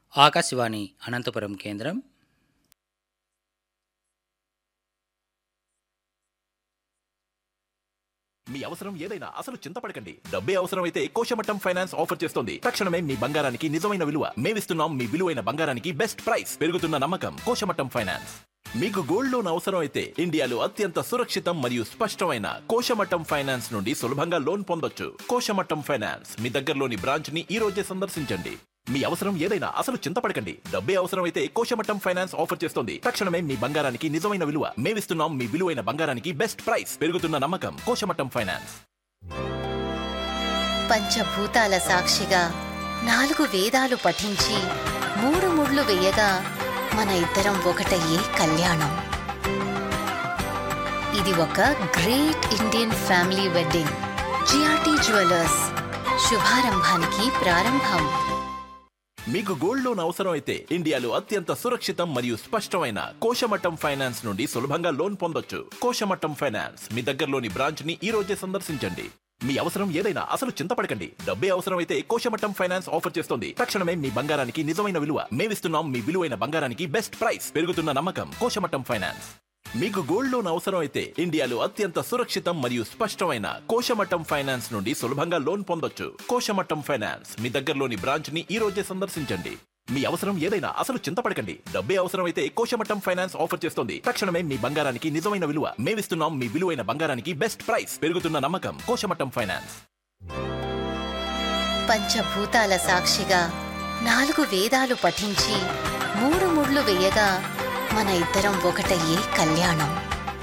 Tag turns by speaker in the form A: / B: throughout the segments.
A: ఆకాశవాణి అనంతపురం కేంద్రం
B: మీ అవసరం ఏదైనా అసలు చింతపడకండి డబ్బే అవసరమైతే కోశమట్టం ఫైనాన్స్ ఆఫర్ చేస్తోంది తక్షణమే మీ బంగారానికి నిజమైన విలువ మేమిస్తున్నాం మీ విలువైన బంగారానికి బెస్ట్ ప్రైస్ పెరుగుతున్న నమ్మకం కోశమట్టం ఫైనాన్స్ మీకు గోల్డ్ లోన్ అవసరం అయితే ఇండియాలో అత్యంత సురక్షితం మరియు స్పష్టమైన కోశమట్టం ఫైనాన్స్ నుండి సులభంగా లోన్ పొందొచ్చు కోశమట్టం ఫైనాన్స్ మీ దగ్గరలోని బ్రాంచ్ ని ఈ రోజే సందర్శించండి మీ అవసరం ఏదైనా అసలు చింతపడకండి డబ్బే అవసరమైతే కోశమట్టం ఫైనాన్స్ ఆఫర్ చేస్తోంది తక్షణమే మీ బంగారానికి నిజమైన విలువ మేమిస్తున్నాం మీ విలువైన బంగారానికి బెస్ట్ ప్రైస్ పెరుగుతున్న నమ్మకం కోశమట్టం ఫైనాన్స్
C: పంచభూతాల సాక్షిగా నాలుగు వేదాలు పఠించి మూడు ముళ్ళు వేయగా మన ఇద్దరం ఒకటయ్యే కళ్యాణం ఇది ఒక great Indian family wedding GRT jewellers శుభారంభానికి ప్రారంభం
B: మీకు గోల్డ్ లోన్ అవసరం అయితే ఇండియాలో అత్యంత సురక్షితం మరియు స్పష్టమైన కోశమట్టం ఫైనాన్స్ నుండి సులభంగా లోన్ పొందొచ్చు కోశమట్టం ఫైనాన్స్ మీ దగ్గరలోని బ్రాంచ్ ని ఈ రోజే సందర్శించండి మీ అవసరం ఏదైనా అసలు చింతపడకండి డబ్బే అవసరమైతే కోశమట్టం ఫైనాన్స్ ఆఫర్ చేస్తోంది తక్షణమే మీ బంగారానికి నిజమైన విలువ మేమిస్తున్నాం మీ విలువైన బంగారానికి బెస్ట్ ప్రైస్ పెరుగుతున్న నమ్మకం కోశమట్టం ఫైనాన్స్ మీకు గోల్డ్ లోన్ అవసరం అయితే ఇండియాలో అత్యంత సురక్షితం మరియు స్పష్టమైన కోశమట్టం ఫైనాన్స్ నుండి సులభంగా లోన్ పొందొచ్చు కోశమట్టం ఫైనాన్స్ మీ దగ్గరలోని బ్రాంచ్ ని ఈ రోజే సందర్శించండి మీ అవసరం ఏదైనా అసలు చింతపడకండి డబ్బే అవసరమైతే కోశమట్టం ఫైనాన్స్ ఆఫర్ చేస్తోంది తక్షణమే మీ బంగారానికి నిజమైన విలువ మేమిస్తున్నాం మీ విలువైన బంగారానికి బెస్ట్ ప్రైస్ పెరుగుతున్న నమ్మకం కోశమట్టం ఫైనాన్స్
C: పంచభూతాల సాక్షిగా నాలుగు వేదాలు పఠించి మూడు ముళ్ళు వేయగా మన ఇద్దరం ఒకటయ్యే కళ్యాణం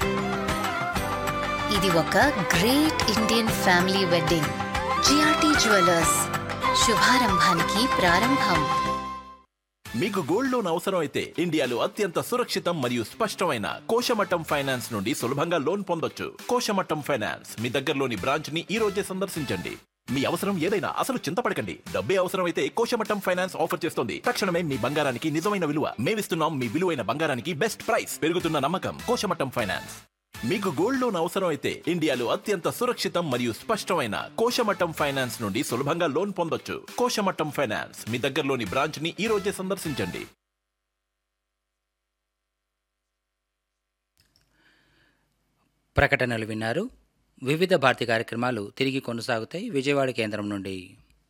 C: ఇది ఒక great Indian family wedding GRT jewellers శుభారంభానికి ప్రారంభం
B: మీకు గోల్డ్ లోన్ అవసరం అయితే ఇండియాలో అత్యంత సురక్షితం మరియు స్పష్టమైన కోశమట్టం ఫైనాన్స్ నుండి సులభంగా లోన్ పొందొచ్చు కోశమట్టం ఫైనాన్స్ మీ దగ్గరలోని బ్రాంచ్ ని ఈ రోజే సందర్శించండి మీ అవసరం ఏదైనా అసలు చింతపడకండి డబ్బే అవసరమైతే కోశమట్టం ఫైనాన్స్ ఆఫర్ చేస్తోంది తక్షణమే మీ బంగారానికి నిజమైన విలువ మేమిస్తున్నాం మీ విలువైన బంగారానికి బెస్ట్ ప్రైస్ పెరుగుతున్న నమ్మకం కోశమట్టం ఫైనాన్స్ మీకు గోల్డ్ లోన్ అవసరం అయితే ఇండియాలో అత్యంత సురక్షితం మరియు స్పష్టమైన కోశమట్టం ఫైనాన్స్ నుండి సులభంగా లోన్ పొందొచ్చు కోశమట్టం ఫైనాన్స్ మీ దగ్గరలోని బ్రాంచ్ ని ఈ రోజే సందర్శించండి
A: ప్రకటనలు విన్నారు వివిధ భారతి కార్యక్రమాలు తిరిగి కొనసాగుతాయి విజయవాడ కేంద్రం నుండి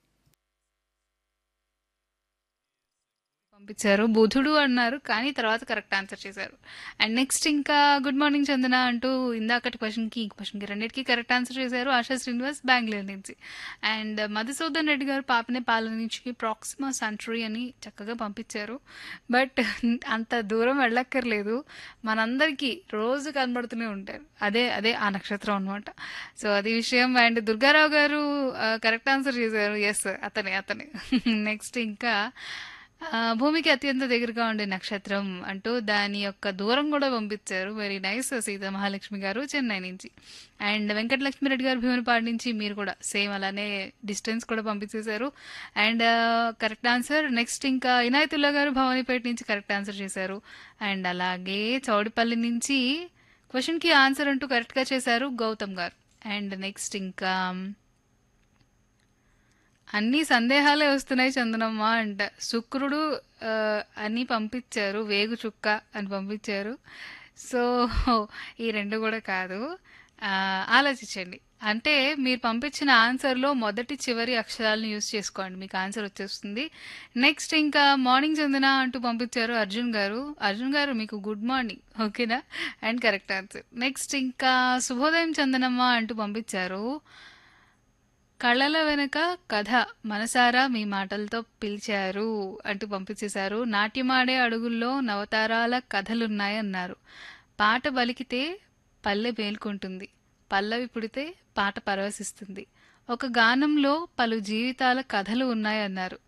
D: పంపించారు బుధుడు అన్నారు కానీ తర్వాత కరెక్ట్ ఆన్సర్ చేశారు అండ్ నెక్స్ట్ ఇంకా గుడ్ మార్నింగ్ చందన అంటూ ఇందాకటి క్వశ్చన్కి ఈ క్వశ్చన్కి రెండింటికి కరెక్ట్ ఆన్సర్ చేశారు ఆశా శ్రీనివాస్ బెంగళూరు నుంచి అండ్ మధుసూదన్ రెడ్డి గారు పాపనే పాలన నుంచి ప్రాక్సిమా సెంచురీ అని చక్కగా పంపించారు బట్ అంత దూరం వెళ్ళక్కర్లేదు మనందరికీ రోజు కనబడుతూనే ఉంటారు అదే అదే ఆ నక్షత్రం అనమాట సో అది విషయం అండ్ దుర్గారావు గారు కరెక్ట్ ఆన్సర్ చేశారు ఎస్ అతనే అతనే నెక్స్ట్ ఇంకా ఆ, భూమికి అత్యంత దగ్గరగా ఉండే నక్షత్రం అంటూ దాని యొక్క దూరం కూడా పంపించారు వెరీ నైస్ సీత మహాలక్ష్మి గారు చెన్నై నుంచి అండ్ వెంకటలక్ష్మిరెడ్డి గారు భీమునిపాడు నుంచి మీరు కూడా సేమ్ అలానే డిస్టెన్స్ కూడా పంపించేశారు అండ్ కరెక్ట్ ఆన్సర్ నెక్స్ట్ ఇంకా ఇనాయతుల్లా గారు భవానీపేట నుంచి కరెక్ట్ ఆన్సర్ చేశారు అండ్ అలాగే చౌడిపల్లి నుంచి క్వశ్చన్కి ఆన్సర్ అంటూ కరెక్ట్గా చేశారు గౌతమ్ గారు అండ్ నెక్స్ట్ ఇంకా అన్ని సందేహాలే వస్తున్నాయి చందనమ్మ అంట శుక్రుడు ఆ, అని పంపించారు వేగు చుక్క అని పంపించారు సో ఈ రెండు కూడా కాదు ఆ, ఆలోచించండి అంటే మీరు పంపించిన ఆన్సర్లో మొదటి చివరి అక్షరాలను యూజ్ చేసుకోండి మీకు ఆన్సర్ వచ్చేస్తుంది నెక్స్ట్ ఇంకా మార్నింగ్ చందన అంటూ పంపించారు అర్జున్ గారు అర్జున్ గారు మీకు గుడ్ మార్నింగ్ ఓకేనా అండ్ కరెక్ట్ ఆన్సర్ నెక్స్ట్ ఇంకా శుభోదయం చందనమ్మ అంటూ పంపించారు కళ్ళల వెనుక కథ మనసారా మీ మాటలతో పిలిచారు అంటూ పంపించేశారు నాట్యమాడే అడుగుల్లో నవతారాల కథలున్నాయన్నారు పాట బలికితే పల్లె మేల్కొంటుంది పల్లవి పుడితే పాట పరవశిస్తుంది ఒక గానంలో పలు జీవితాల కథలు ఉన్నాయన్నారు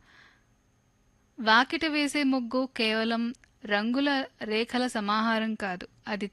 D: వాకిట వేసే ముగ్గు కేవలం రంగుల రేఖల సమాహారం కాదు అది